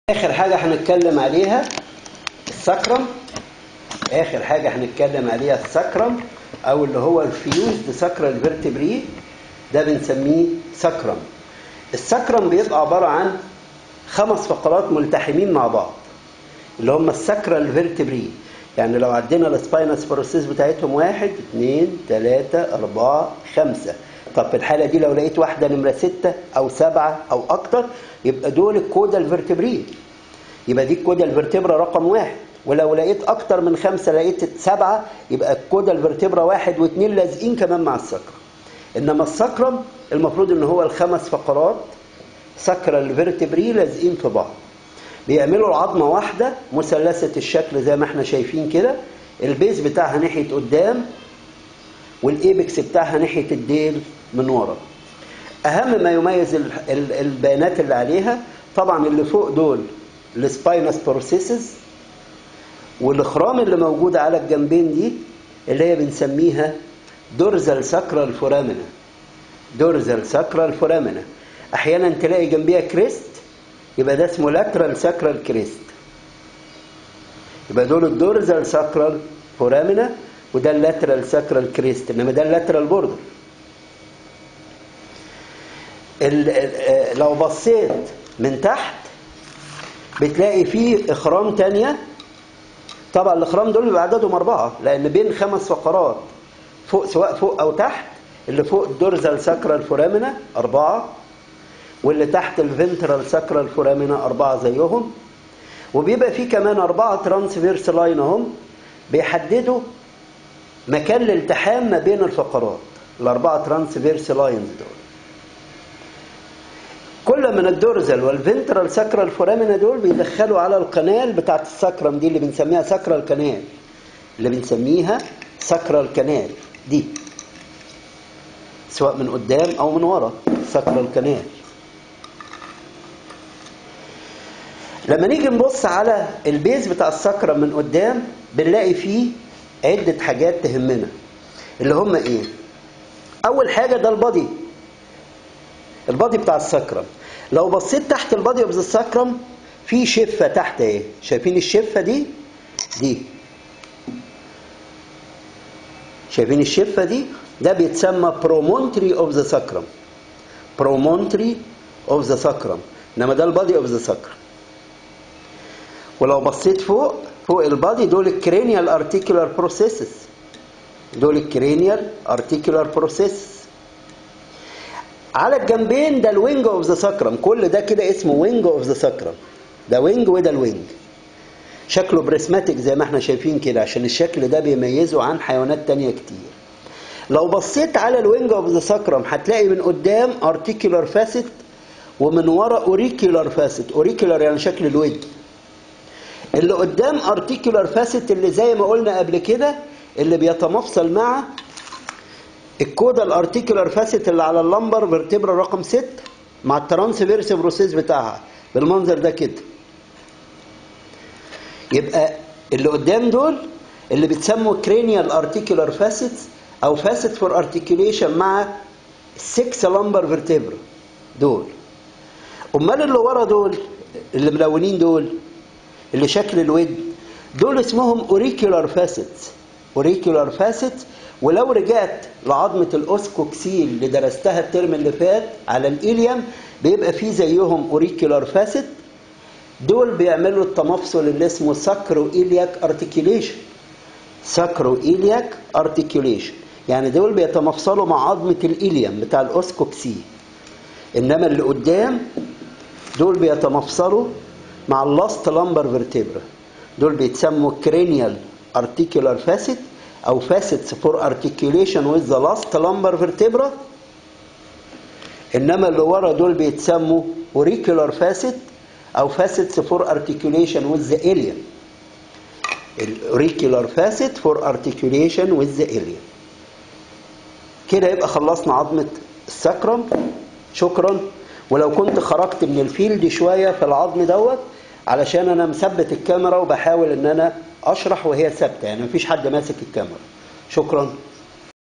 اخر حاجه هنتكلم عليها السكرم اخر حاجه هنتكلم عليها السكرم او اللي هو الفيوزد سكرال فيرتبري ده بنسميه سكرم السكرم بيبقى عباره عن خمس فقرات ملتحمين مع بعض اللي هم السكرال فيرتبري يعني لو عدينا السباينس بروسيس بتاعتهم واحد اثنين ثلاثة أربعة خمسة طب في الحالة دي لو لقيت واحدة نمرة ستة أو سبعة أو أكتر يبقى دول الكودا الفرتبري يبقى دي الكودا الفرتبرا رقم واحد ولو لقيت أكتر من خمسة لقيت سبعة يبقى الكودا الفرتبرا واحد واثنين لازقين كمان مع السكرم إنما السكرم المفروض إن هو الخمس فقرات سكرال فيرتبري لازقين في بعض بيعملوا العظمة واحدة مثلثة الشكل زي ما احنا شايفين كده البيز بتاعها ناحية قدام والايبكس بتاعها ناحية الديل من ورا أهم ما يميز البيانات اللي عليها طبعا اللي فوق دول السباينس بروسيسز والخرام اللي موجودة على الجنبين دي اللي هي بنسميها دورزال ساكرال فورامينا دورزال ساكرال فورامينا أحيانا تلاقي جنبيها كريست يبقى ده اسمه لاترال ساكرال كريست يبقى دول الدورزال ساكرال فورامينا وده اللاترال ساكرال كريست انما ده اللاترال بوردر لو بصيت من تحت بتلاقي فيه اخرام تانية طبعا الاخرام دول بيبقى عددهم اربعه لان بين خمس فقرات فوق سواء فوق او تحت اللي فوق الدورزال ساكرال فورامينا اربعه واللي تحت الفنترال ساكرال فورامينا أربعة زيهم وبيبقى في كمان أربعة ترانسفيرس لاين هم بيحددوا مكان الالتحام ما بين الفقرات الأربعة ترانسفيرس لاينز دول كل من الدورزال والفنترال ساكرال فورامينا دول بيدخلوا على القنال بتاعت الساكرم دي اللي بنسميها ساكرال كانال اللي بنسميها ساكرال كانال دي سواء من قدام أو من ورا ساكرال كانال لما نيجي نبص على البيز بتاع السكرم من قدام بنلاقي فيه عدة حاجات تهمنا اللي هم ايه اول حاجة ده البادي البادي بتاع السكرم لو بصيت تحت البادي اوف السكرم في شفة تحت ايه شايفين الشفة دي دي شايفين الشفة دي ده بيتسمى برومونتري اوف ذا سكرم برومونتري اوف ذا سكرم انما ده البادي اوف ذا سكرم ولو بصيت فوق فوق البادي دول الكرينيال ارتيكولار بروسيسز دول الكرينيال ارتيكولار بروسيسز على الجنبين ده الوينج اوف ذا ساكرم كل ده كده اسمه وينج اوف ذا ساكرم ده وينج وده الوينج شكله بريسماتيك زي ما احنا شايفين كده عشان الشكل ده بيميزه عن حيوانات تانية كتير لو بصيت على الوينج اوف ذا ساكرم هتلاقي من قدام ارتيكولار فاسيت ومن ورا اوريكولار فاسيت اوريكولار يعني شكل الود اللي قدام ارتيكولار فاسيت اللي زي ما قلنا قبل كده اللي بيتمفصل مع الكودا الارتيكولار فاسيت اللي على اللمبر فيرتبرا رقم 6 مع الترانسفيرس بروسيس بتاعها بالمنظر ده كده يبقى اللي قدام دول اللي بتسموا كرينيال ارتيكولار فاسيتس او فاسيت فور ارتيكوليشن مع 6 لمبر فيرتبرا دول امال اللي ورا دول اللي ملونين دول اللي شكل الود دول اسمهم اوريكولار فاسيتس اوريكولار فاسيتس ولو رجعت لعظمة الأوسكوكسيل اللي درستها الترم اللي فات على الإيليوم بيبقى فيه زيهم اوريكولار فاسيت دول بيعملوا التمفصل اللي اسمه ساكرو إيلياك ارتكيوليشن ساكرو إيلياك ارتكيوليشن يعني دول بيتمفصلوا مع عظمة الإيليوم بتاع الأوسكوكسيل إنما اللي قدام دول بيتمفصلوا مع اللاست لامبر فيرتبرا دول بيتسموا كرينيال ارتيكولار فاسيت او فاسيتس فور ارتيكوليشن ويز ذا لاست لامبر فيرتبرا انما اللي ورا دول بيتسموا اوريكولار فاسيت او فاسيتس فور ارتيكوليشن ويز ذا الين الاوريكولار فاسيت فور ارتيكوليشن ويز ذا الين كده يبقى خلصنا عظمه السكرم شكرا ولو كنت خرجت من الفيلد شويه في العظم دوت علشان انا مثبت الكاميرا وبحاول ان انا اشرح وهي ثابته يعني مفيش حد ماسك الكاميرا شكرا